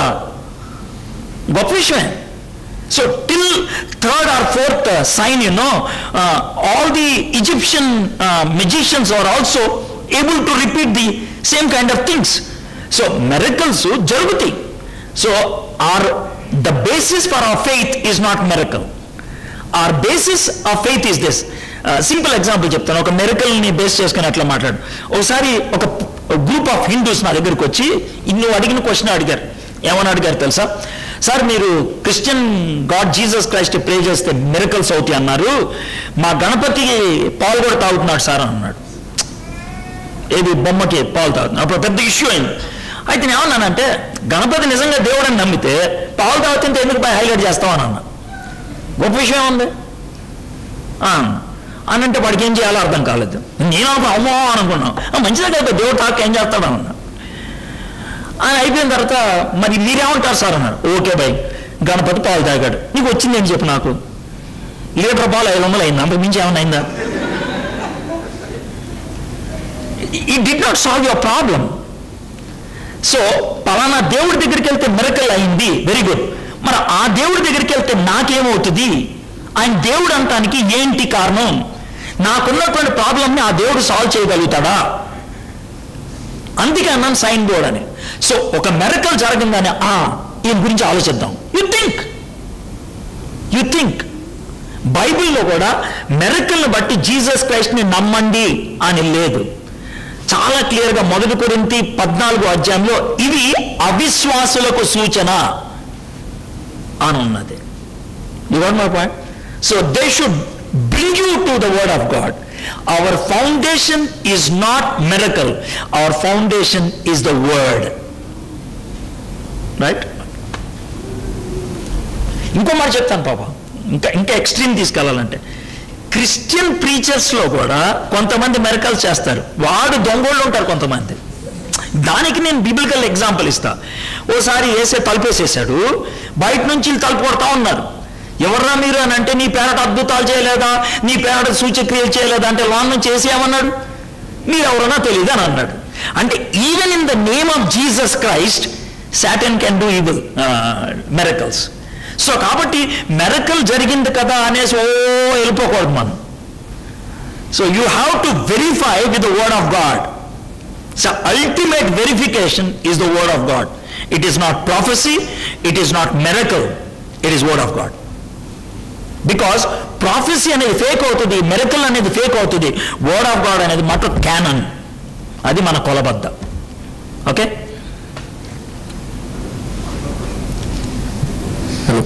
గొప్ప విషయమే so till third or fourth sign you know all the Egyptian magicians are also able to repeat the same kind of things so miracles జరుగుతాయి so or the basis for our faith is not miracle or basis of faith is this simple example చెప్తాను ఒక మెరకల్ని బేస్ చేసుకుని అట్లా మాట్లాడు ఒకసారి ఒక గ్రూప్ ఆఫ్ హిందూస్ నా దగ్గరికి వచ్చి నువ్వు అడిగిన క్వశ్చన్ అడిగారు ఏమని అడిగారు తెలుసా సార్ మీరు Christian God Jesus Christ pray చేస్తే మిరకల్స్ అవుతాయి అన్నారు మా గణపతికి పాలు కూడా తాగుతున్నాడు సార్ అని అన్నాడు ఏది బొమ్మకి పాలు తాగుతున్నాడు అప్పుడు పెద్ద ఇష్యూ అయింది అయితే నేను ఏమన్నానంటే గణపతి నిజంగా దేవుడని నమ్మితే పాలు తాగుతుంటే ఎందుకు పై హైలైట్ చేస్తామని అన్నా గొప్ప విషయం ఉంది ఆ, అని అంటే వాడికి ఏం చేయాలో అర్థం కాలేదు నేను అనుకో అమ్మో అని అనుకున్నాను "ఆ, మంచిదే కదా దేవుడు తాక ఏం చేస్తాడు అన్నా అని అయిపోయిన తర్వాత మరి మీరేమంటారు సార్ అన్నారు ఓకే బై గణపతి పాలు తాగాడు నీకు వచ్చింది ఏంటి చెప్పు నాకు లీటర్ పాలు ఐదు వందలు అయింది అంతకు మించి ఏమైనా అయిందా he did not solve your problem so పలానా దేవుడి దగ్గరికి వెళ్తే మిరకల్ అయింది వెరీ గుడ్ మరి ఆ దేవుడి దగ్గరికి వెళ్తే నాకేమవుతుంది ఆయన దేవుడు అంటానికి ఏంటి కారణం నాకున్నటువంటి ప్రాబ్లమ్ని ఆ దేవుడు సాల్వ్ చేయగలుగుతాడా అందుకే అన్నాను సైన్ బోర్డ్ అని సో ఒక మెరకల్ జరగంగానే ఆ ఈయన గురించి ఆలోచిద్దాం యు థింక్ యు థింక్ బైబిల్లో కూడా మెరకల్ని బట్టి జీసస్ క్రైస్ట్ని నమ్మండి అని లేదు చాలా క్లియర్గా మొదటి కొరింతి పద్నాలుగు అధ్యాయంలో ఇవి అవిశ్వాసులకు సూచన అని ఉన్నది you what my point so they should bring you to the word of God our foundation is not miracle our foundation is the word right ఇంకో మాట చెప్తాను పాప ఇంకా ఇంకా ఎక్స్ట్రీమ్ తీసుకెళ్ళాలంటే క్రిస్టియన్ ప్రీచర్స్లో కూడా కొంతమంది మెరకల్స్ చేస్తారు వాడు దొంగోళ్ళు ఉంటారు కొంతమంది దానికి నేను బిబిలికల్ ఎగ్జాంపుల్ ఇస్తా ఓసారి వేసే తలుపేసేసాడు బయట నుంచి వీళ్ళు తలుపు కొడతా ఉన్నారు ఎవర్రా మీరు అని అంటే నీ పేరట అద్భుతాలు చేయలేదా నీ పేరట సూచక్రియలు చేయలేదా అంటే లోన్ నుంచి చేసి ఏమన్నాడు మీరు ఎవరన్నా తెలియదు అని అన్నాడు అంటే even in the name of Jesus Christ Satan can do evil miracles so కాబట్టి మెరకల్ జరిగింది కదా అనేసి ఓ వెళ్ళిపోకూడదు మనం so you have to verify with the word of God so ultimate verification is the word of God it is not prophecy it is not miracle it is word of God because prophecy అనేది ఫేక్ అవుతుంది మెరకల్ అనేది ఫేక్ అవుతుంది వర్డ్ ఆఫ్ గాడ్ అనేది మాత్రం క్యానన్ అది మన కొలబద్ద okay hello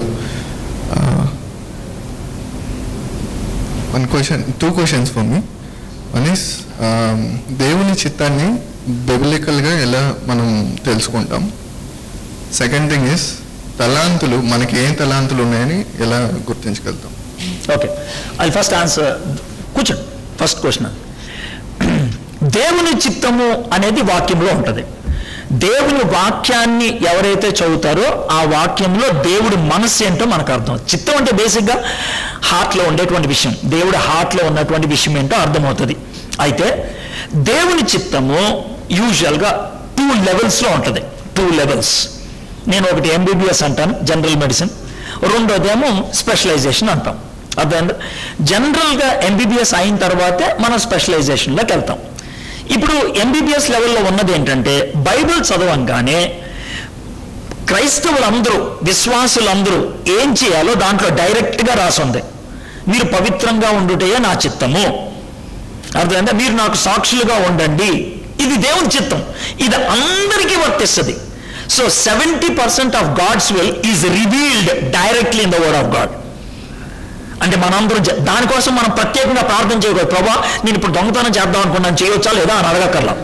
one question two questions for me one is దేవుని చిత్తాన్ని బెబిలికల్గా ఎలా మనం తెలుసుకుంటాం సెకండ్ థింగ్ ఇస్ తలాంతులు మనకి ఏం తలాంతులు ఉన్నాయని ఎలా గుర్తించగలుగుతాం ఓకే అది ఫస్ట్ ఆన్సర్ కూర్చోండి ఫస్ట్ క్వశ్చన్ దేవుని చిత్తము అనేది వాక్యంలో ఉంటుంది దేవుని వాక్యాన్ని ఎవరైతే చదువుతారో ఆ వాక్యంలో దేవుడి మనస్సు ఏంటో మనకు అర్థం చిత్తం అంటే బేసిక్గా హార్ట్లో ఉండేటువంటి విషయం దేవుడి హార్ట్లో ఉన్నటువంటి విషయం ఏంటో అర్థమవుతుంది అయితే దేవుని చిత్తము యూజువల్గా టూ లెవెల్స్లో ఉంటుంది టూ లెవెల్స్ నేను ఒకటి ఎంబీబీఎస్ అంటాను జనరల్ మెడిసిన్ రెండోదేమో స్పెషలైజేషన్ అంటాం అర్థమైంది జనరల్గా ఎంబీబీఎస్ అయిన తర్వాతే మనం స్పెషలైజేషన్లోకి వెళ్తాం ఇప్పుడు ఎంబీబీఎస్ లెవెల్లో ఉన్నది ఏంటంటే బైబిల్ చదవంగానే క్రైస్తవులందరూ విశ్వాసులందరూ ఏం చేయాలో దాంట్లో డైరెక్ట్గా రాసుంది మీరు పవిత్రంగా ఉండుటయే నా చిత్తము అర్థమైందా మీరు నాకు సాక్షులుగా ఉండండి ఇది దేవుని చిత్తం ఇది అందరికీ వర్తిస్తుంది so seventy percent of God's will is revealed directly in the word of God అంటే మనందరం జ- దానికోసం మనం ప్రత్యేకంగా ప్రార్థన చేయకూడదు ప్రభా నేను ఇప్పుడు దొంగతనం చేద్దాం అనుకున్నాను చేయవచ్చా లేదా అని అడగక్కర్లా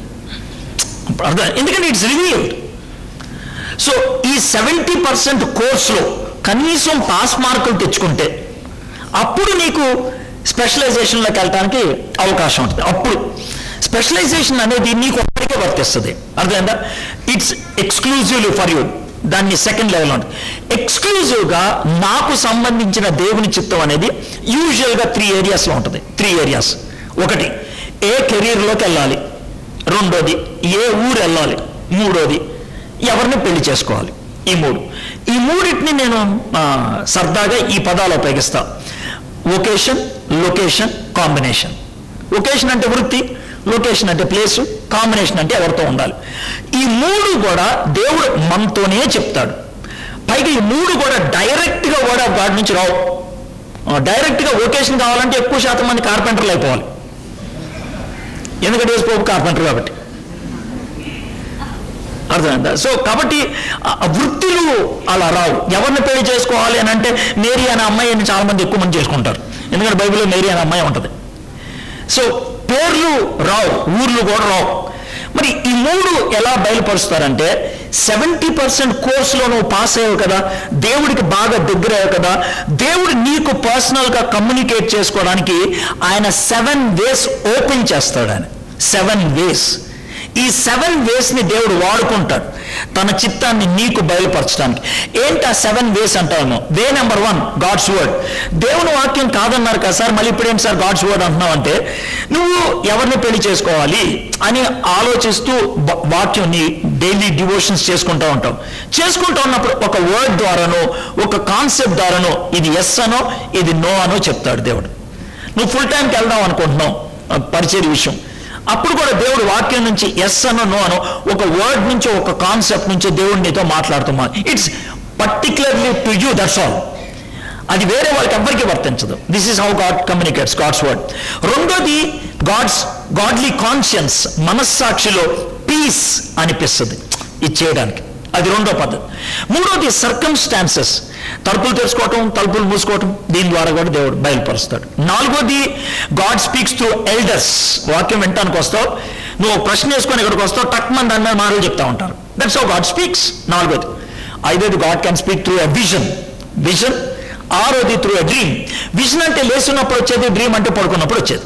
అర్థం ఎందుకంటే ఇట్స్ రివీల్డ్ సో ఈ సెవెంటీ పర్సెంట్ కోర్సులో కనీసం పాస్ మార్కులు తెచ్చుకుంటే అప్పుడు నీకు స్పెషలైజేషన్లోకి వెళ్ళడానికి అవకాశం ఉంటుంది అప్పుడు స్పెషలైజేషన్ అనేది నీకు ఒక్కడికే వర్తిస్తుంది అర్థమైందా ఇట్స్ ఎక్స్క్లూజివ్లీ ఫర్ యూ దాన్ని సెకండ్ లెవెల్ ఉంటుంది ఎక్స్క్లూజివ్గా నాకు సంబంధించిన దేవుని చిత్తం అనేది యూజువల్గా త్రీ ఏరియాస్లో ఉంటుంది త్రీ ఏరియాస్ ఒకటి ఏ కెరీర్లోకి వెళ్ళాలి రెండోది ఏ ఊరు వెళ్ళాలి మూడోది ఎవరిని పెళ్లి చేసుకోవాలి ఈ మూడు ఈ మూడింటిని నేను ఆ, సరదాగా ఈ పదాలు ఉపయోగిస్తా ఒకేషన్ లొకేషన్ కాంబినేషన్ ఒకేషన్ అంటే వృత్తి లొకేషన్ అంటే ప్లేసు కాంబినేషన్ అంటే ఎవరితో ఉండాలి ఈ మూడు కూడా దేవుడు మనతోనే చెప్తాడు పైగా ఈ మూడు కూడా డైరెక్ట్గా వర్డ్ ఆఫ్ గాడ్ నుంచి రావు ఆ, డైరెక్ట్గా ఒకేషన్ కావాలంటే ఎక్కువ శాతం మంది కార్పెంటర్లు అయిపోవాలి ఎందుకంటే యేసుప్రభు కార్పెంటర్ కాబట్టి అర్థమైందా సో కాబట్టి ఆ ఆ వృత్తులు అలా రావు ఎవరిని పెళ్లి చేసుకోవాలి అని అంటే మేరీ అనే అమ్మాయిని చాలా మంది ఎక్కువ మంది చేసుకుంటారు ఎందుకంటే బైబిల్లో మేరీ అనే అమ్మాయి ఉంటుంది సో పేర్లు రావు ఊర్లు కూడా రావు మరి ఈ మూడు ఎలా బయలుపరుస్తారంటే సెవెంటీ పర్సెంట్ కోర్సులో నువ్వు పాస్ అయ్యావు కదా దేవుడికి బాగా దగ్గర అయ్యావు కదా దేవుడు నీకు పర్సనల్గా కమ్యూనికేట్ చేసుకోవడానికి ఆయన సెవెన్ వేస్ ఓపెన్ చేస్తాడు ఆయన సెవెన్ వేస్ ఈ సెవెన్ వేస్ని దేవుడు వాడుకుంటాడు తన చిత్తాన్ని నీకు బయలుపరచడానికి ఏంటి ఆ సెవెన్ వేస్ అంటాను way number one God's word దేవుని వాక్యం కాదన్నారు కదా సార్ మళ్ళీ ఇప్పుడు ఏంటి సార్ గాడ్స్ వర్డ్ అంటున్నావు అంటే నువ్వు ఎవరిని పెళ్లి చేసుకోవాలి అని ఆలోచిస్తూ బ- వాక్యాన్ని డైలీ డివోషన్స్ చేసుకుంటూ ఉంటావు చేసుకుంటూ ఉన్నప్పుడు ఒక వర్డ్ ద్వారానో ఒక కాన్సెప్ట్ ద్వారానో ఇది ఎస్ అనో ఇది నో అనో చెప్తాడు దేవుడు నువ్వు ఫుల్ టైంకి వెళ్దాం అనుకుంటున్నావు ఆ పరిచయ విషయం అప్పుడు కూడా దేవుడు వాక్యం నుంచి ఎస్ అనో నో అనో ఒక వర్డ్ నుంచి ఒక కాన్సెప్ట్ నుంచి దేవుడు నీతో మాట్లాడుతున్నా it's particularly to you that's all అది వేరే వాళ్ళకి ఎవ్వరికి వర్తించదు this is how God communicates God's word రెండోది గాడ్స్ గాడ్లీ కాన్షియన్స్ మనస్సాక్షిలో పీస్ అనిపిస్తుంది ఇది చేయడానికి అది రెండో పద్ధతి మూడోది సర్కమ్స్టాన్సెస్ తలుపులు తెరుచుకోవటం తలుపులు మూసుకోవటం దీని ద్వారా కూడా దేవుడు బయలుపరుస్తాడు నాలుగోది గాడ్ స్పీక్స్ త్రూ ఎల్డర్స్ వాక్యం వినటానికి వస్తావు నువ్వు ఒక ప్రశ్న వేసుకొని ఇక్కడికి వస్తావు టక్ మంది అన్న మాటలు చెప్తా ఉంటారు దట్స్ హౌ గాడ్ స్పీక్స్ నాలుగోది ఐదోది God can speak through a vision vision ఆరోది త్రూ ఎ డ్రీమ్ విజన్ అంటే లేస్తున్నప్పుడు వచ్చేది డ్రీమ్ అంటే పడుకున్నప్పుడు వచ్చేది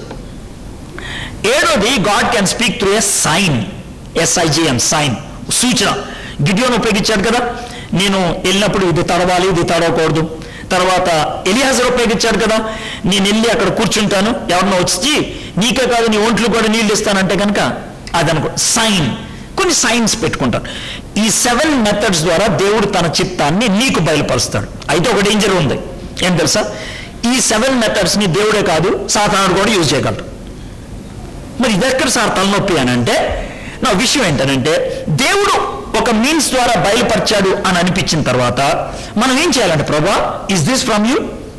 ఏడోది God can speak through a sign S I G M sign సూచన గిడియోను ఉపయోగించాడు కదా నేను వెళ్ళినప్పుడు ఇది తడవాలి ఇది తడవకూడదు తర్వాత ఎలియాజర్ ఉపయోగించాడు కదా నేను వెళ్ళి అక్కడ కూర్చుంటాను ఎవరినో వచ్చి నీకే కాదు నీ ఒంట్లు కూడా నీళ్ళు ఇస్తానంటే కనుక అదనుకో సైన్ కొన్ని సైన్స్ పెట్టుకుంటారు ఈ సెవెన్ మెథడ్స్ ద్వారా దేవుడు తన చిత్తాన్ని నీకు బయలుపరుస్తాడు అయితే ఒక డేంజర్ ఉంది ఏం తెలుసా ఈ సెవెన్ మెథడ్స్ని దేవుడే కాదు సాధారణుడు కూడా యూజ్ చేయగలరు మరి ఇది ఎక్కడ సార్ తలనొప్పి అని అంటే నా విషయం ఏంటనంటే దేవుడు ఒక మీన్స్ ద్వారా బయలుపరిచాడు అని అనిపించిన తర్వాత మనం ఏం చేయాలంటే ప్రభా ఇస్ దిస్ ఫ్రమ్ యూ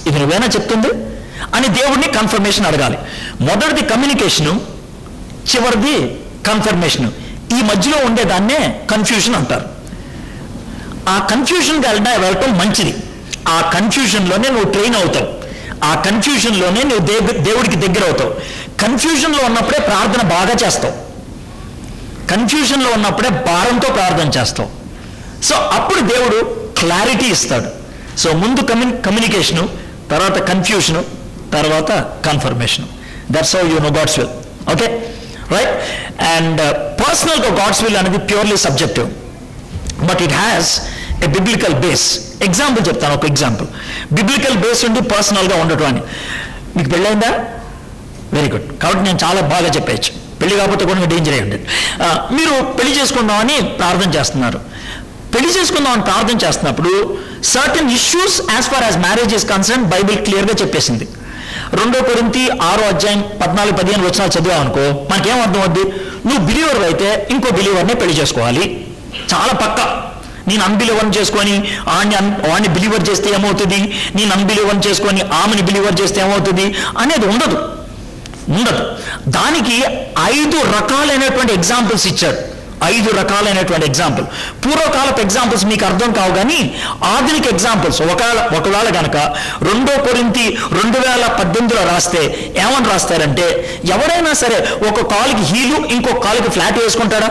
ఇది నువ్వేనా చెప్తుంది అని దేవుడిని కన్ఫర్మేషన్ అడగాలి మొదటిది కమ్యూనికేషను చివరిది కన్ఫర్మేషన్ ఈ మధ్యలో ఉండేదాన్నే కన్ఫ్యూషన్ అంటారు ఆ కన్ఫ్యూజన్కి వెళ్ళడం వెళ్ళటం మంచిది ఆ కన్ఫ్యూజన్లోనే నువ్వు ట్రైన్ అవుతావు ఆ కన్ఫ్యూజన్లోనే నువ్వు దేవు దేవుడికి దగ్గర అవుతావు కన్ఫ్యూజన్లో ఉన్నప్పుడే ప్రార్థన బాగా చేస్తావు కన్ఫ్యూజన్లో ఉన్నప్పుడే భారంతో ప్రార్థన చేస్తావు సో అప్పుడు దేవుడు క్లారిటీ ఇస్తాడు సో ముందు కమ్యూని కమ్యూనికేషను తర్వాత కన్ఫ్యూషను తర్వాత confirmation that's how you know God's will okay right and పర్సనల్గా గాడ్స్ విల్ అనేది purely subjective but it has a biblical base example చెప్తాను ఒక ఎగ్జాంపుల్ బిబ్లికల్ బేస్ ఉండి పర్సనల్గా ఉండటం అని మీకు పెళ్ళైందా వెరీ గుడ్ కాబట్టి నేను చాలా బాగా చెప్పేయచ్చు పెళ్లి కాకపోతే కూడా డేంజర్ అయ్యండి మీరు పెళ్లి చేసుకుందామని ప్రార్థన చేస్తున్నారు పెళ్లి చేసుకుందామని ప్రార్థన చేస్తున్నప్పుడు certain issues as far as marriage is concern Bible క్లియర్గా చెప్పేసింది రెండో కొరింతి ఆరో అధ్యాయం పద్నాలుగు పదిహేను వచ్చినా చదివావు అనుకో మనకేం అర్థం అవుద్ది నువ్వు బిలీవర్ అయితే ఇంకో బిలీవర్నే పెళ్లి చేసుకోవాలి చాలా పక్క నేను అన్బిలీవర్ని చేసుకొని ఆడిని అన్ వాడిని బిలీవర్ చేస్తే ఏమవుతుంది నేను అన్బిలీవర్ని చేసుకొని ఆమెని బిలీవర్ చేస్తే ఏమవుతుంది అనేది ఉండదు ఉండదు దానికి ఐదు రకాలైనటువంటి ఎగ్జాంపుల్స్ ఇచ్చాడు ఐదు రకాలైనటువంటి ఎగ్జాంపుల్ పూర్వకాలపు ఎగ్జాంపుల్స్ మీకు అర్థం కావు కానీ ఆధునిక ఎగ్జాంపుల్స్ ఒకవేళ ఒకవేళ కనుక రెండో కొరింతి రెండు వేల పద్దెనిమిదిలో రాస్తే ఏమని రాస్తారంటే ఎవరైనా సరే ఒక కాలుకి హీలు ఇంకో కాలుకి ఫ్లాట్ వేసుకుంటాడా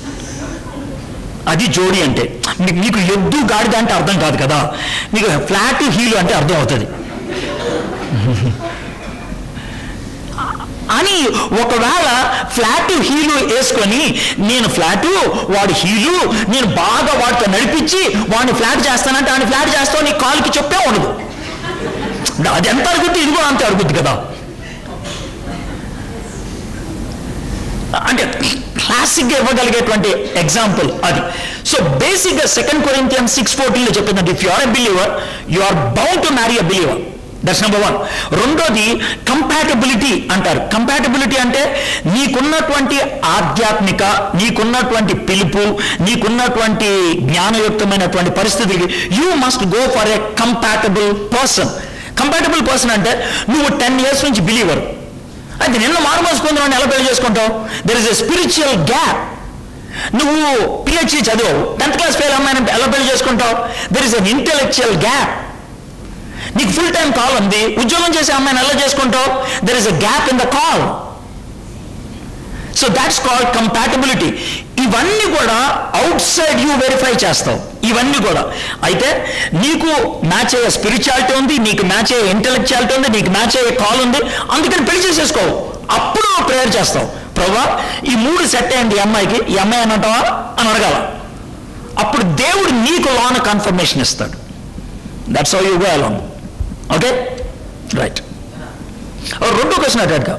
అది జోడి అంటే మీ- మీకు ఎద్దు గాడిద అంటే అర్థం కాదు కదా మీకు ఫ్లాట్ హీలు అంటే అర్థం అవుతుంది అని ఒకవేళ ఫ్లాట్ హీలు వేసుకొని నేను ఫ్లాటు వాడు హీలు నేను బాగా వాడితో నడిపించి వాడిని ఫ్లాట్ చేస్తానంటే వాడిని ఫ్లాట్ చేస్తావు నీ కాలుకి చెప్పే ఉండదు అది ఎంత అడుగుద్ది ఇది కూడా అంతే అడుగుద్ది కదా అంటే క్లాసిక్గా ఇవ్వగలిగేటువంటి ఎగ్జాంపుల్ అది సో బేసిక్గా సెకండ్ కొరింతియన్ సిక్స్ ఫోర్టీన్లో చెప్పిందంటే if you are a believer you are bound to marry a believer that's number one రెండోది కంపాటబిలిటీ అంటారు కంపాటబిలిటీ అంటే నీకున్నటువంటి ఆధ్యాత్మిక నీకున్నటువంటి పిలుపు నీకున్నటువంటి జ్ఞానయుక్తమైనటువంటి పరిస్థితులకి you must go for a compatible person compatible person అంటే నువ్వు టెన్ ఇయర్స్ నుంచి బిలీవర్ అయితే నిన్న మారుమోసుకుందామని ఎలా పెళ్లి చేసుకుంటావు there is a spiritual gap నువ్వు పిహెచ్డి చదువు టెన్త్ క్లాస్ ఫెయిల్ అమ్మాయిని ఎలా పెళ్లి చేసుకుంటావు there is an intellectual gap నీకు ఫుల్ టైం కాల్ ఉంది ఉద్యోగం చేసే అమ్మాయిని ఎలా చేసుకుంటావు there is a gap in the call so that's called compatibility ఇవన్నీ కూడా అవుట్ సైడ్ యూ వెరిఫై చేస్తావు ఇవన్నీ కూడా అయితే నీకు మ్యాచ్ అయ్యే స్పిరిచువాలిటీ ఉంది నీకు మ్యాచ్ అయ్యే ఇంటెలెక్చువాలిటీ ఉంది నీకు మ్యాచ్ అయ్యే కాల్ ఉంది అందుకని పెళ్లి చేసేసుకోవు అప్పుడు నువ్వు ప్రేయర్ చేస్తావు ప్రభా ఈ మూడు సెట్ అయ్యండి ఈ అమ్మాయికి ఈ అమ్మాయి అని అంటావా అని అడగాల అప్పుడు దేవుడు నీకు లోన కన్ఫర్మేషన్ ఇస్తాడు that's how you go along okay right రెండో క్వశ్చన్ అటాడ్గా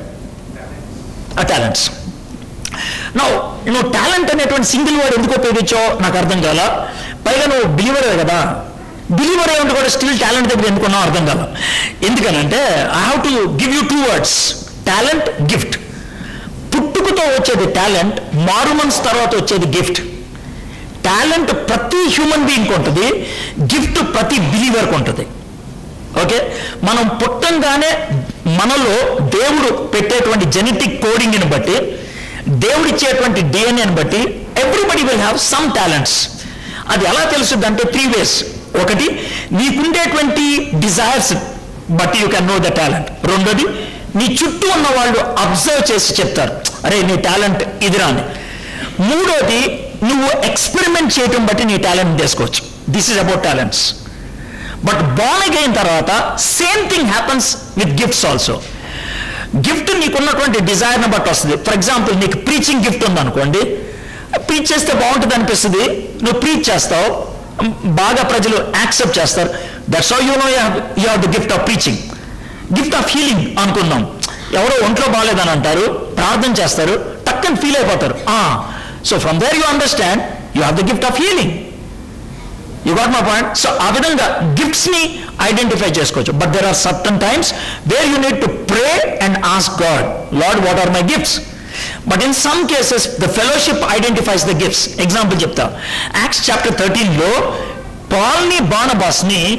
ఆ టాలెంట్స్ నో నువ్వు టాలెంట్ అనేటువంటి సింగిల్ వర్డ్ ఎందుకు ఉపయోగించావు నాకు అర్థం కాల పైగా నువ్వు బిలీవరే కదా బిలీవర్ ఏమిటి కూడా స్టిల్ టాలెంట్ దగ్గర ఎందుకున్నావు అర్థం కాల ఎందుకనంటే I have to give you two words talent gift పుట్టుకతో వచ్చేది టాలెంట్ మారు మనసు తర్వాత వచ్చేది గిఫ్ట్ టాలెంట్ ప్రతి హ్యూమన్ బీయింగ్ ఉంటుంది గిఫ్ట్ ప్రతి బిలీవర్కి ఉంటుంది ఓకే మనం పుట్టంగానే మనలో దేవుడు పెట్టేటువంటి జెనెటిక్ కోడింగ్ని బట్టి దేవుడు ఇచ్చేటువంటి డిఎన్ఏని బట్టి everybody will have some talents అది ఎలా తెలుస్తుంది అంటే త్రీ వేస్ ఒకటి నీకుండేటువంటి డిజైర్స్ బట్టి you can know the talent రెండోది నీ చుట్టూ ఉన్న వాళ్ళు అబ్జర్వ్ చేసి చెప్తారు అరే నీ టాలెంట్ ఇదిరా అని మూడోది నువ్వు ఎక్స్పెరిమెంట్ చేయటం బట్టి నీ టాలెంట్ తెలుసుకోవచ్చు this is about talents but born అయిన తర్వాత same thing happens with gifts also gift నీకున్నటువంటి డిజైర్ని బట్టి వస్తుంది ఫర్ ఎగ్జాంపుల్ నీకు ప్రీచింగ్ గిఫ్ట్ ఉందనుకోండి ప్రీచ్ చేస్తే బాగుంటుంది అనిపిస్తుంది నువ్వు ప్రీచ్ చేస్తావు బాగా ప్రజలు యాక్సెప్ట్ చేస్తారు that's how you know you have the gift of preaching gift of healing అనుకుందాం ఎవరో ఒంట్లో బాగాలేదని అంటారు ప్రార్థన చేస్తారు టక్కని ఫీల్ అయిపోతారు so from there you understand you have the gift of healing you got my point so ఆ విధంగా గిఫ్ట్స్ ని ఐడెంటిఫై చేసుకోవచ్చు but there are certain times where you need to pray and ask God Lord what are my gifts but in some cases the fellowship identifies the gifts example చెప్తా యాక్స్ చాప్టర్ థర్టీన్లో పాల్ని బాణబాస్ని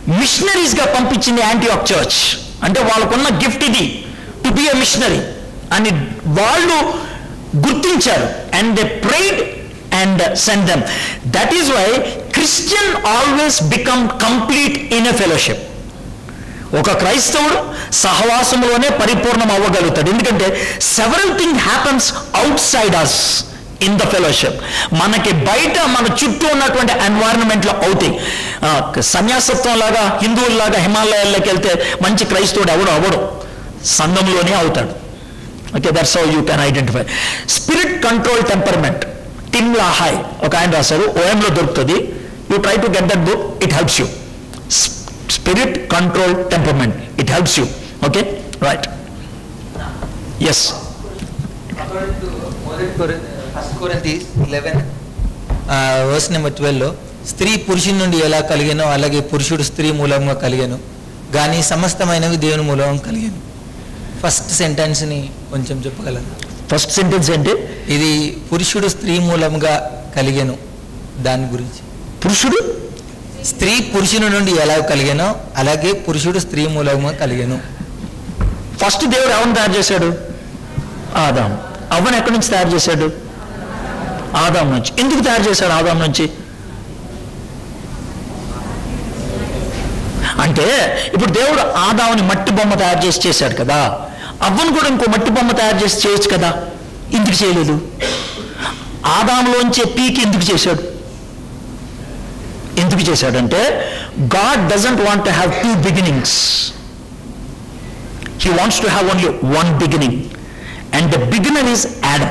మిషనరీస్గా పంపించింది యాంటీఆక్ చర్చ్ అంటే వాళ్ళకున్న గిఫ్ట్ ఇది టు బి ఎ మిషనరీ అని వాళ్ళు గుర్తించారు and they prayed and send them that is why Christian always become complete in a fellowship ఒక క్రైస్తవుడు సహవాసంలోనే పరిపూర్ణం అవ్వగలుగుతాడు ఎందుకంటే several thing happens outside us in the fellowship మనకి బయట మన చుట్టూ ఉన్నటువంటి ఎన్వైరన్మెంట్లో అవుతాయి ఆ, సన్యాసత్వం లాగా హిందువుల్లాగా హిమాలయాల్లోకి వెళ్తే మంచి క్రైస్తవుడు ఎవడు అవడు సంఘంలోనే అవుతాడు okay that's how you can identify spirit control temperament Tim LaHaye ఒక ఆయన రాశారు ఓఎంలో దొరుకుతుంది you try to get that book it helps you spirit control temperament it helps you okay right yes first కొరింథీ లెవెన్ వర్స్ నెంబర్ ట్వెల్వ్లో స్త్రీ పురుషుని నుండి ఎలా కలిగానో అలాగే పురుషుడు స్త్రీ మూలంగా కలిగాను కానీ సమస్తమైనవి దేవుని మూలంగా కలిగాను ఫస్ట్ సెంటెన్స్ని కొంచెం చెప్పగలరా ఫస్ట్ సెంటెన్స్ ఏంటి ఇది పురుషుడు స్త్రీ మూలంగా కలిగాను దాని గురించి పురుషుడు స్త్రీ పురుషుని నుండి ఎలా కలిగానో అలాగే పురుషుడు స్త్రీ మూలంగా కలిగాను ఫస్ట్ దేవుడు ఎవరిని తయారు చేశాడు ఆదాం అవ్వను ఎక్కడి నుంచి తయారు చేశాడు ఆదాం నుంచి ఎందుకు తయారు చేశాడు ఆదాం నుంచి అంటే ఇప్పుడు దేవుడు ఆదాముని మట్టి బొమ్మ తయారు చేసి చేశాడు కదా అవ్వను కూడా ఇంకో మట్టి బొమ్మ తయారు చేసి చేయొచ్చు కదా ఎందుకు చేయలేదు ఆదాంలోంచే పీకి ఎందుకు చేశాడు ఎందుకు చేశాడంటే God doesn't want to have two beginnings he wants to have only one beginning and the beginner is adam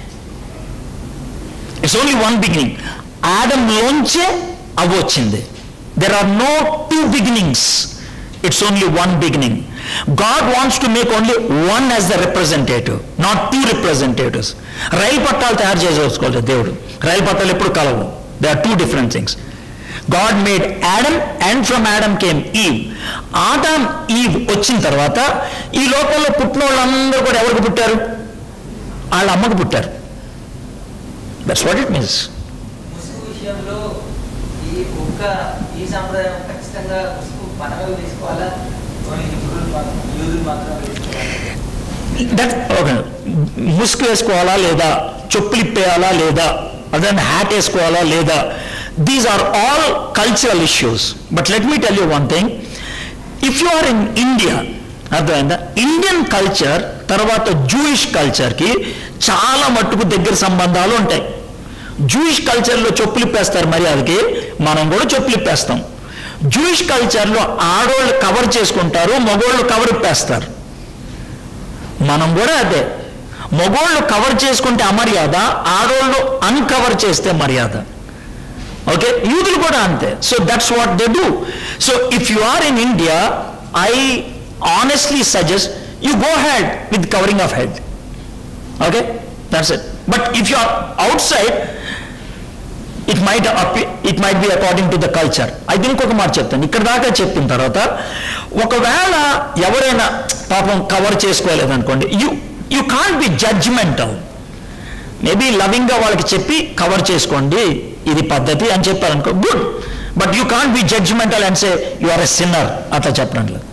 it's only one beginning adam లోంచే అవ్వ వచ్చింది there are no two beginnings it's only one beginning god wants to make only one as the representative not two representatives రైలు పట్టాలు తయారు చేసుకోలేదు దేవుడు రైలు పట్టాలు ఎప్పుడు కలవు they are two different things God made Adam and from Adam came Eve ఆదాం ఈవ్ వచ్చిన తర్వాత ఈ లోకంలో పుట్టిన వాళ్ళందరూ కూడా ఎవరికి పుట్టారు వాళ్ళ అమ్మకు పుట్టారు దట్స్ వాట్ ఇట్ మీన్స్ ముసుగు విషయంలో ఈ ఒక్క ఈ సాంప్రదాయం ఖచ్చితంగా ముసుగు మనమే వేసుకోవాలా ఓన్లీ హిందువులు మాత్రం యూదులు మాత్రం వేసుకోవాలి దట్ ఓకే ముసుగు వేసుకోవాలా లేదా చెప్పులు ఇప్పేయాలా లేదా అదే హ్యాట్ వేసుకోవాలా లేదా these are all cultural issues but let me tell you one thing if you are in India అర్థమైందా ఇండియన్ కల్చర్ తర్వాత జూయిష్ కల్చర్కి చాలా మట్టుకు దగ్గర సంబంధాలు ఉంటాయి జూయిష్ కల్చర్లో చెప్పులు ఇప్పేస్తారు మర్యాదకి మనం కూడా చెప్పులు ఇప్పేస్తాం జూయిష్ కల్చర్లో ఆడోళ్ళు కవర్ చేసుకుంటారు మగోళ్ళు కవర్ ఇప్పేస్తారు మనం కూడా అదే మగోళ్ళు కవర్ చేసుకుంటే అమర్యాద ఆడోళ్ళు అన్కవర్ చేస్తే మర్యాద ఓకే యూదులు కూడా అంతే so that's what they do so if you are in India I honestly suggest you go had with covering of head okay that's it but if you are outside it might it might be according to the culture అయితే ఇంకొక మాట చెప్తాను ఇక్కడ దాకా చెప్పిన తర్వాత ఒకవేళ ఎవరైనా పాపం కవర్ చేసుకోలేదు అనుకోండి you you can't be judgemental maybe లవింగ్గా వాళ్ళకి చెప్పి కవర్ చేసుకోండి ఇది పద్ధతి అని చెప్పారనుకో good but you can't be judgemental and say you are a sinner అట్లా చెప్పడం లేదు